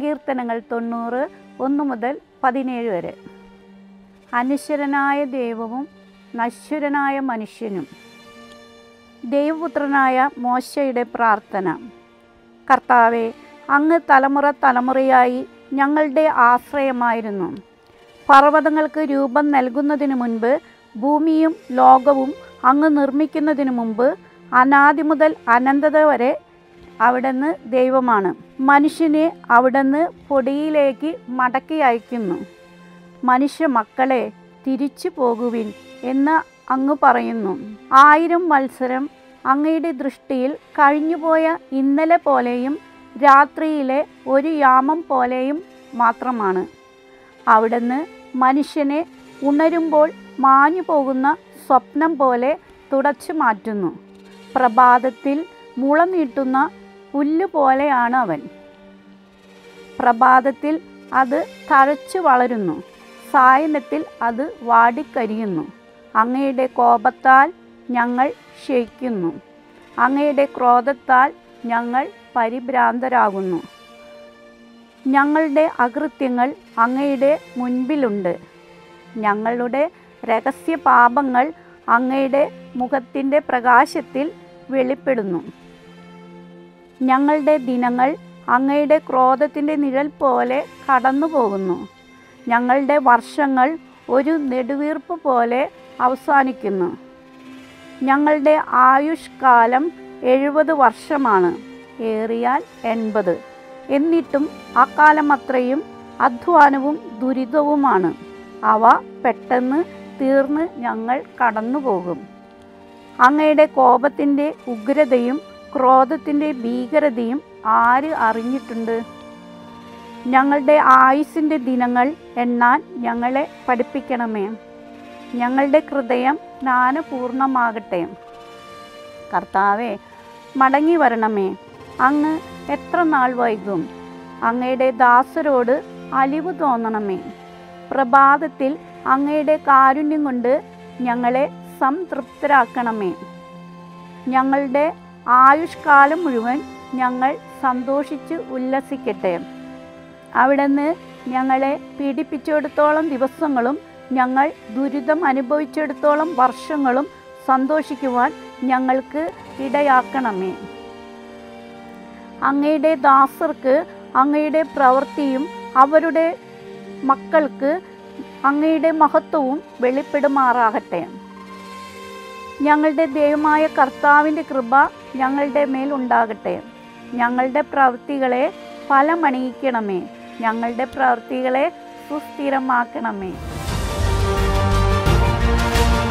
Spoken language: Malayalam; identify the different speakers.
Speaker 1: സങ്കീർത്തനങ്ങൾ തൊണ്ണൂറ് ഒന്ന് മുതൽ പതിനേഴ് വരെ അനശ്വരനായ ദൈവവും നശ്വരനായ മനുഷ്യനും ദൈവപുത്രനായ മോശയുടെ പ്രാർത്ഥന കർത്താവെ അങ്ങ് തലമുറ തലമുറയായി ഞങ്ങളുടെ ആശ്രയമായിരുന്നു പർവ്വതങ്ങൾക്ക് രൂപം നൽകുന്നതിനു മുൻപ് ഭൂമിയും ലോകവും അങ്ങ് നിർമ്മിക്കുന്നതിനു മുമ്പ് അനാദി മുതൽ അനന്തത വരെ അവിടുന്ന് ദൈവമാണ് മനുഷ്യനെ അവിടുന്ന് പൊടിയിലേക്ക് മടക്കി അയക്കുന്നു മനുഷ്യ മക്കളെ തിരിച്ചു പോകുവിൻ എന്ന് അങ്ങ് പറയുന്നു ആയിരം മത്സരം അങ്ങയുടെ ദൃഷ്ടിയിൽ കഴിഞ്ഞുപോയ ഇന്നലെ പോലെയും രാത്രിയിലെ ഒരു യാമം പോലെയും മാത്രമാണ് അവിടുന്ന് മനുഷ്യനെ ഉണരുമ്പോൾ മാഞ്ഞു പോകുന്ന സ്വപ്നം പോലെ തുടച്ചു മാറ്റുന്നു പ്രഭാതത്തിൽ മുള നീട്ടുന്ന പുല്ല് പോലെയാണ് അവൻ പ്രഭാതത്തിൽ അത് തഴച്ചു വളരുന്നു സായനത്തിൽ അത് വാടിക്കരിയുന്നു അങ്ങയുടെ കോപത്താൽ ഞങ്ങൾ ക്ഷയിക്കുന്നു അങ്ങയുടെ ക്രോധത്താൽ ഞങ്ങൾ പരിഭ്രാന്തരാകുന്നു ഞങ്ങളുടെ അകൃത്യങ്ങൾ അങ്ങയുടെ മുൻപിലുണ്ട് ഞങ്ങളുടെ രഹസ്യ പാപങ്ങൾ അങ്ങയുടെ മുഖത്തിൻ്റെ പ്രകാശത്തിൽ വെളിപ്പെടുന്നു ഞങ്ങളുടെ ദിനങ്ങൾ അങ്ങയുടെ ക്രോധത്തിൻ്റെ നിഴൽ പോലെ കടന്നു പോകുന്നു ഞങ്ങളുടെ വർഷങ്ങൾ ഒരു നെടുവീർപ്പ് പോലെ അവസാനിക്കുന്നു ഞങ്ങളുടെ ആയുഷ്കാലം എഴുപത് വർഷമാണ് ഏറിയാൽ എൺപത് എന്നിട്ടും അക്കാലം അത്രയും അധ്വാനവും ദുരിതവുമാണ് അവ പെട്ടെന്ന് തീർന്ന് ഞങ്ങൾ കടന്നു പോകും അങ്ങയുടെ കോപത്തിൻ്റെ ഉഗ്രതയും ക്രോധത്തിൻ്റെ ഭീകരതയും ആര് അറിഞ്ഞിട്ടുണ്ട് ഞങ്ങളുടെ ആയുസിൻ്റെ ദിനങ്ങൾ എണ്ണാൻ ഞങ്ങളെ പഠിപ്പിക്കണമേ ഞങ്ങളുടെ ഹൃദയം ജ്ഞാനപൂർണമാകട്ടെ കർത്താവെ മടങ്ങി വരണമേ അങ്ങ് എത്ര നാൾ വൈകും അങ്ങയുടെ ദാസരോട് അലിവ് തോന്നണമേ പ്രഭാതത്തിൽ അങ്ങയുടെ കാരുണ്യം കൊണ്ട് ഞങ്ങളെ സംതൃപ്തരാക്കണമേ ഞങ്ങളുടെ ആയുഷ്കാലം മുഴുവൻ ഞങ്ങൾ സന്തോഷിച്ച് ഉല്ലസിക്കട്ടെ അവിടുന്ന് ഞങ്ങളെ പീഡിപ്പിച്ചിടത്തോളം ദിവസങ്ങളും ഞങ്ങൾ ദുരിതം അനുഭവിച്ചിടത്തോളം വർഷങ്ങളും സന്തോഷിക്കുവാൻ ഞങ്ങൾക്ക് ഇടയാക്കണമേ അങ്ങയുടെ ദാസർക്ക് അങ്ങയുടെ പ്രവൃത്തിയും അവരുടെ മക്കൾക്ക് അങ്ങയുടെ മഹത്വവും വെളിപ്പെടുമാറാകട്ടെ ഞങ്ങളുടെ ദൈവമായ കർത്താവിൻ്റെ കൃപ ഞങ്ങളുടെ മേൽ ഉണ്ടാകട്ടെ ഞങ്ങളുടെ പ്രവൃത്തികളെ ഫലമണിയിക്കണമേ ഞങ്ങളുടെ പ്രവൃത്തികളെ സുസ്ഥിരമാക്കണമേ